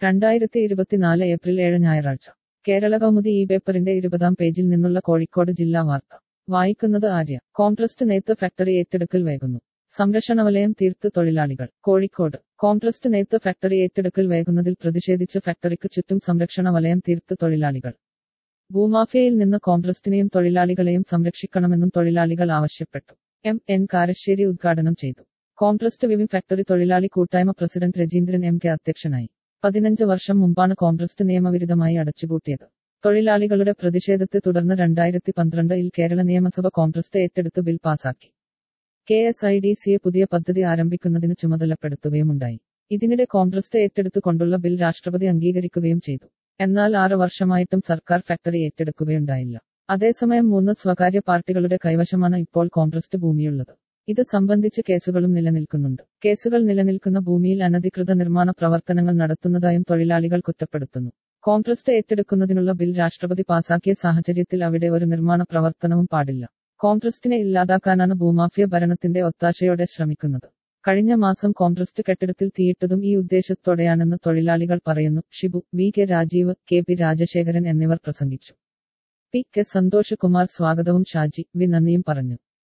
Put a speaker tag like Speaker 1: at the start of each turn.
Speaker 1: രണ്ടായിരത്തി ഇരുപത്തിനാല് ഏപ്രിൽ ഏഴ് ഞായറാഴ്ച കേരള കൗമുദി ഈ പേപ്പറിന്റെ ഇരുപതാം പേജിൽ നിന്നുള്ള കോഴിക്കോട് ജില്ലാ വാർത്ത വായിക്കുന്നത് ആര്യ കോംട്രസ്റ്റ് നെയ്ത്ത് ഫാക്ടറി ഏറ്റെടുക്കൽ വേകുന്നു സംരക്ഷണ വലയം തീർത്ത് തൊഴിലാളികൾ കോഴിക്കോട് കോംട്രസ്റ്റ് നെയ്ത്ത് ഫാക്ടറി ഏറ്റെടുക്കൽ വേകുന്നതിൽ പ്രതിഷേധിച്ച് ഫാക്ടറിക്ക് ചുറ്റും സംരക്ഷണ വലയം തീർത്ത് തൊഴിലാളികൾ ഭൂമാഫിയയിൽ നിന്ന് കോംട്രസ്റ്റിനെയും തൊഴിലാളികളെയും സംരക്ഷിക്കണമെന്നും തൊഴിലാളികൾ ആവശ്യപ്പെട്ടു എം എൻ കാരശ്ശേരി ഉദ്ഘാടനം ചെയ്തു കോംട്രസ്റ്റ് വിവിൻ ഫാക്ടറി തൊഴിലാളി കൂട്ടായ്മ പ്രസിഡന്റ് രജീന്ദ്രൻ എം കെ അധ്യക്ഷനായി പതിനഞ്ച് വർഷം മുമ്പാണ് കോംട്രസ്റ്റ് നിയമവിരുദ്ധമായി അടച്ചുപൂട്ടിയത് തൊഴിലാളികളുടെ പ്രതിഷേധത്തെ തുടർന്ന് രണ്ടായിരത്തി പന്ത്രണ്ടിൽ കേരള നിയമസഭ കോംട്രസ്റ്റ് ഏറ്റെടുത്ത് ബിൽ പാസാക്കി കെ എസ് ഐ ഡി സിയെ പുതിയ പദ്ധതി ആരംഭിക്കുന്നതിന് ചുമതലപ്പെടുത്തുകയുമുണ്ടായി ഇതിനിടെ കോംട്രസ്റ്റ് ഏറ്റെടുത്തുകൊണ്ടുള്ള ബിൽ രാഷ്ട്രപതി അംഗീകരിക്കുകയും ചെയ്തു എന്നാൽ ആറ് വർഷമായിട്ടും സർക്കാർ ഫാക്ടറി ഏറ്റെടുക്കുകയുണ്ടായില്ല അതേസമയം മൂന്ന് സ്വകാര്യ പാർട്ടികളുടെ കൈവശമാണ് ഇപ്പോൾ കോംട്രസ്റ്റ് ഭൂമിയുള്ളത് ഇത് സംബന്ധിച്ച് കേസുകളും നിലനിൽക്കുന്നുണ്ട് കേസുകൾ നിലനിൽക്കുന്ന ഭൂമിയിൽ അനധികൃത നിർമ്മാണ പ്രവർത്തനങ്ങൾ നടത്തുന്നതായും തൊഴിലാളികൾ കുറ്റപ്പെടുത്തുന്നു കോംട്രസ്റ്റ് ഏറ്റെടുക്കുന്നതിനുള്ള ബിൽ രാഷ്ട്രപതി പാസാക്കിയ സാഹചര്യത്തിൽ അവിടെ ഒരു നിർമ്മാണ പ്രവർത്തനവും പാടില്ല കോംട്രസ്റ്റിനെ ഇല്ലാതാക്കാനാണ് ഭൂമാഫിയ ഭരണത്തിന്റെ ഒത്താശയോടെ ശ്രമിക്കുന്നത് കഴിഞ്ഞ മാസം കോംട്രസ്റ്റ് കെട്ടിടത്തിൽ തീയിട്ടതും ഈ ഉദ്ദേശത്തോടെയാണെന്ന് തൊഴിലാളികൾ പറയുന്നു Shibu V K Rajeev K P Rajasekharan എന്നിവർ പ്രസംഗിച്ചു പി കെ സന്തോഷ് കുമാർ സ്വാഗതവും ഷാജി വി നന്ദിയും പറഞ്ഞു